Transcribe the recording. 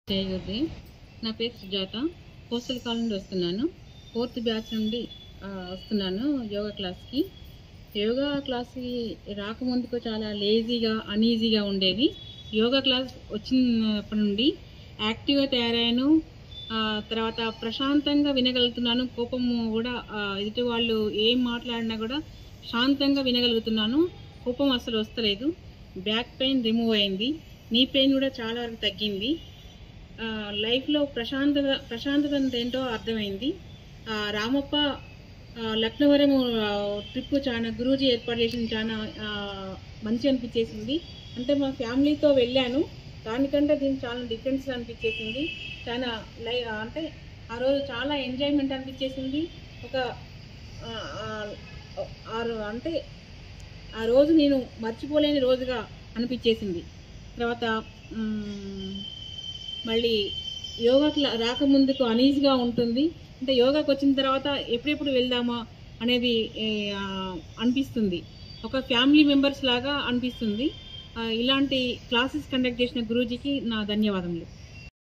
జయగుర్ది నా పేరు Sujatha coastal colony నుండి వస్తున్నాను ఫోర్త్ బ్యాచ్ నుండి ఆ, వస్తున్నాను యోగా క్లాస్కి యోగా క్లాస్కి రాకముందుకు చాలా లేజీగా అనీజీగా ఉండేది యోగా క్లాస్ వచ్చినప్పటి నుండి యాక్టివ్గా తయారయ్యాను ఆ, తర్వాత ప్రశాంతంగా వినగలుగుతున్నాను కోపము కూడా ఆ, ఎదుటి వాళ్ళు ఏం మాట్లాడినా కూడా శాంతంగా వినగలుగుతున్నాను కోపం అసలు వస్తలేదు బ్యాక్ పెయిన్ రిమూవ్ అయింది నీ పెయిన్ కూడా చాలా వరకు తగ్గింది ఆ, లైఫ్లో ప్రశాంతత ప్రశాంతత అంటే ఏంటో అర్థమైంది ఆ, రామప్ప ఆ, లక్నవరం ఆ, ట్రిప్ చాలా గురూజీ ఏర్పాటు చేసిన చాలా ఆ, మంచి అనిపించేసింది అంటే మా ఫ్యామిలీతో వెళ్ళాను దానికంటే దీనికి చాలా డిఫరెన్స్ అనిపించేసింది చాలా లై అంటే ఆ రోజు చాలా ఎంజాయ్మెంట్ అనిపించేసింది ఒక ఆ, ఆ, ఆ రో- అంటే ఆ రోజు నేను మర్చిపోలేని రోజుగా అనిపించేసింది తర్వాత మ్, మళ్ళీ యోగాకి లా- రాకముందుకు అనీజీగా ఉంటుంది అంటే యోగాకి వచ్చిన తర్వాత ఎప్పుడెప్పుడు వెళ్దామా అనేది ఏ, ఆ, అనిపిస్తుంది ఒక ఫ్యామిలీ మెంబర్స్ లాగా అనిపిస్తుంది ఆ, ఇలాంటి క్లాసెస్ కండక్ట్ చేసిన గురూజీకి నా ధన్యవాదములు